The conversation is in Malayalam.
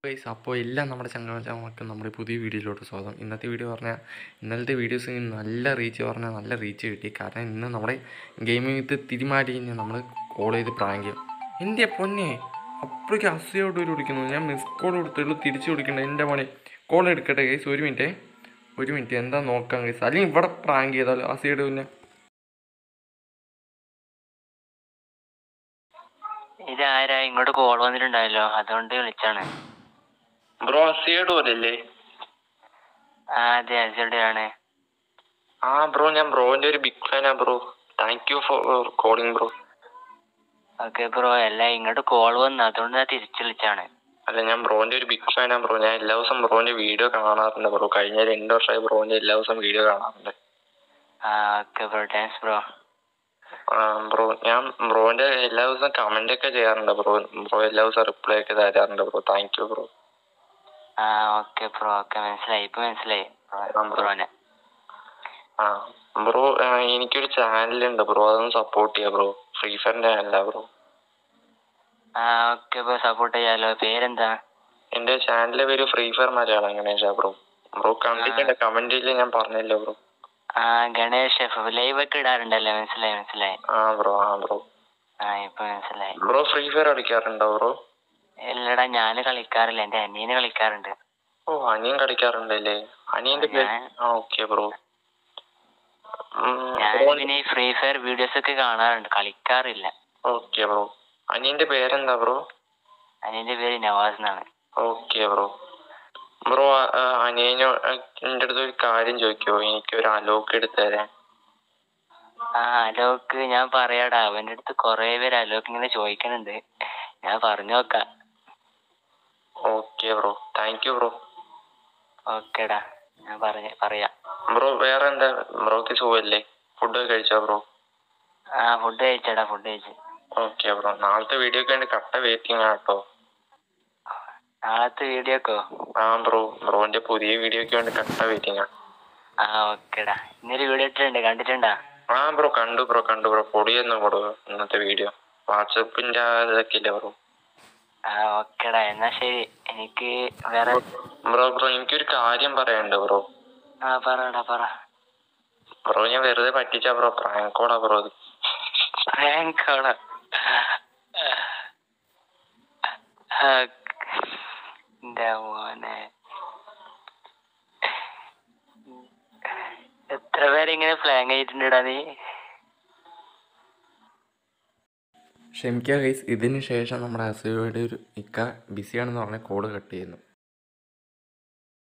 ഗൈസ് അപ്പോൾ എല്ലാം നമ്മുടെ ചങ്ങാചാമക്ക് നമ്മുടെ പുതിയ വീഡിയോയിലോട്ട് സ്വാഗതം ഇന്നത്തെ വീഡിയോ പറഞ്ഞാൽ ഇന്നലത്തെ വീഡിയോസിന് നല്ല റീച്ച് പറഞ്ഞാൽ നല്ല റീച്ച് കിട്ടി കാരണം ഇന്ന് നമ്മുടെ ഗെയിമിംഗ് വിത്ത് തിരിമാറ്റി കഴിഞ്ഞാൽ നമ്മൾ കോൾ ചെയ്ത് പ്രാങ്ക് ചെയ്യും എൻ്റെ പൊന്നെ അപ്പോഴേക്ക് അസയോട് ഒരു വിളിക്കുന്നു ഞാൻ മിസ് കോൾ കൊടുത്തുള്ളൂ തിരിച്ചു വിളിക്കണ്ട എൻ്റെ പണി കോൾ എടുക്കട്ടെ ഗൈസ് ഒരു മിനിറ്റ് ഒരു മിനിറ്റ് എന്താ നോക്കാം ഗൈസ് അല്ലെങ്കിൽ ഇവിടെ പ്രാങ്ക് ചെയ്താലോ അസയോട് പിന്നെ ഇതാരാ ഇങ്ങോട്ട് കോൾ വന്നിട്ടുണ്ടായല്ലോ അതുകൊണ്ട് വിളിച്ചാണ് ബ്രോ അസയോട് പോലല്ലേ ആ അതെ അജയുടെയാണ് ആ ബ്രോ ഞാൻ ബ്രോൻ്റെ ഒരു ബിഗ് ഫാനാ bro thank you for calling bro okay bro അല്ല ഇങ്ങോട്ട് കോൾ വന്നു അതുകൊണ്ട് ഞാൻ തിരിച്ചു വിളിച്ചാണ് അല്ല ഞാൻ ബ്രോന്റെ ഒരു ബിഗ് ഫാനാ ബ്രോ ഞാൻ എല്ലാ ദിവസം ബ്രോന്റെ വീഡിയോ കാണാറുണ്ട് ബ്രോ കഴിഞ്ഞ രണ്ട് വർഷമായി ബ്രോന്റെ എല്ലാ ദിവസം വീഡിയോ കാണാറുണ്ട് ആ okay bro thanks bro bro ഞാൻ ബ്രോന്റെ എല്ലാ ദിവസവും കമന്റ് ഒക്കെ ചെയ്യാറുണ്ട് ബ്രോ ബ്രോ എല്ലാ ദിവസവും റിപ്ലൈ ഒക്കെ തരാറുണ്ട് ബ്രോ താങ്ക് യു ബ്രോ ആ ഓക്കെ ബ്രോ ഓക്കെ മനസ്സിലായി ഇപ്പൊ മനസ്സിലായി bro. ബ്രോനെ ആ ബ്രോ എനിക്കൊരു ചാനലുണ്ട് ബ്രോ അതൊന്ന് സപ്പോർട്ട് ചെയ്യാം ബ്രോ ഫ്രീ ഫയറിന്റെ ചാനലാ ബ്രോ ആ ഓക്കെ ബ്രോ സപ്പോർട്ട് ചെയ്യാലോ പേരെന്താ എന്റെ ചാനലിന്റെ പേര് free fire Malayalam Ganesha bro bro കണ്ടിട്ടുണ്ട് കമന്റിൽ ഞാൻ പറഞ്ഞല്ലോ ബ്രോ ആ ഗണേഷ് എഫ് ലൈവ് ഒക്കെ ഇടാറുണ്ടല്ലോ മനസ്സിലായി മനസ്സിലായി ആ ബ്രോ ആ ബ്രോ ആ ഇപ്പൊ മനസ്സിലായി ബ്രോ ഫ്രീ ഫയർ കളിക്കാറുണ്ടോ ബ്രോ ഇല്ലടാ ഞാന് കളിക്കാറില്ല എന്റെ അനിയന് കളിക്കാറുണ്ട് ഓ അനിയൻ കളിക്കാറുണ്ടല്ലേ അനിയന്റെ പേര് ഞാൻ- ആ ഓക്കെ ബ്രോ ഞാൻ പിന്നെ ഈ ഫ്രീ ഫയർ വീഡിയോസ് ഒക്കെ കാണാറുണ്ട് കളിക്കാറില്ല ഓക്കെ ബ്രോ അനിയന്റെ പേരെന്താ ബ്രോ അനിയന്റെ പേര് നവാസ് എന്നാണ് ഓക്കെ ബ്രോ ബ്രോ അനിയനോ എൻ്റെ അടുത്ത് ഒരു കാര്യം ചോദിക്കുമോ എനിക്ക് ഒരു അലോക്ക് എടുത്ത് തരാൻ ആ അലോക്ക് ഞാൻ പറയാടാ അവന്റെ അടുത്ത് കൊറേ പേര് അലോക്ക് ഇങ്ങനെ ചോദിക്കണുണ്ട് ഞാൻ പറഞ്ഞു നോക്കാം okay bro thank you bro ഓക്കേടാ ഞാൻ പറഞ്ഞ പറയാം ബ്രോ വേറെ എന്താ ബ്രോക്ക് സുഖമല്ലേ ഫുഡ് കഴിച്ചോ ബ്രോ ആ ഫുഡ് കഴിച്ചടാ ഫുഡ് കഴിച്ചു ഓക്കെ ബ്രോ നാളത്തെ വീഡിയോക്ക് വേണ്ടി കട്ട വെയിറ്റിംഗ് ആണ് കേട്ടോ നാളത്തെ വീഡിയോക്കോ ആ ബ്രോ ബ്രോന്റെ പുതിയ വീഡിയോക്ക് വേണ്ടി കട്ട വെയിറ്റിംഗ് ആണ് ആ ഓക്കേടാ ഇന്നൊരു വീഡിയോ ഇട്ടിട്ടുണ്ട് കണ്ടിട്ടുണ്ടാ ആ ബ്രോ കണ്ടു ബ്രോ കണ്ടു ബ്രോ പൊടിയൊന്നും കൊടു ഇന്നത്തെ വീഡിയോ വാട്സപ്പിന്റെ ഇതൊക്കെ ഇല്ലേ ബ്രോ ആ ഓക്കേടാ എന്നാ ശരി എനിക്ക് വേറെ ബ്രോ ബ്രോ എനിക്കൊരു കാര്യം പറയാനുണ്ട് ബ്രോ ആ പറടാ പറ ബ്രോ ഞാൻ വെറുതെ പറ്റിച്ച ബ്രോ പ്രാങ്കോടാ ബ്രോ ഇത് പ്രാങ്കോടാ എന്റെ മോനെ എത്ര പേരിങ്ങനെ ഫ്ലാങ് ചെയ്തിട്ടുണ്ടടാ നീ ക്ഷമിക്കുക ഗൈസ് ഇതിന് ശേഷം നമ്മുടെ അസുഖയുടെ ഒരു ഇക്ക ബിസിയാണെന്ന് പറഞ്ഞ കോള് കട്ട് ചെയ്യുന്നു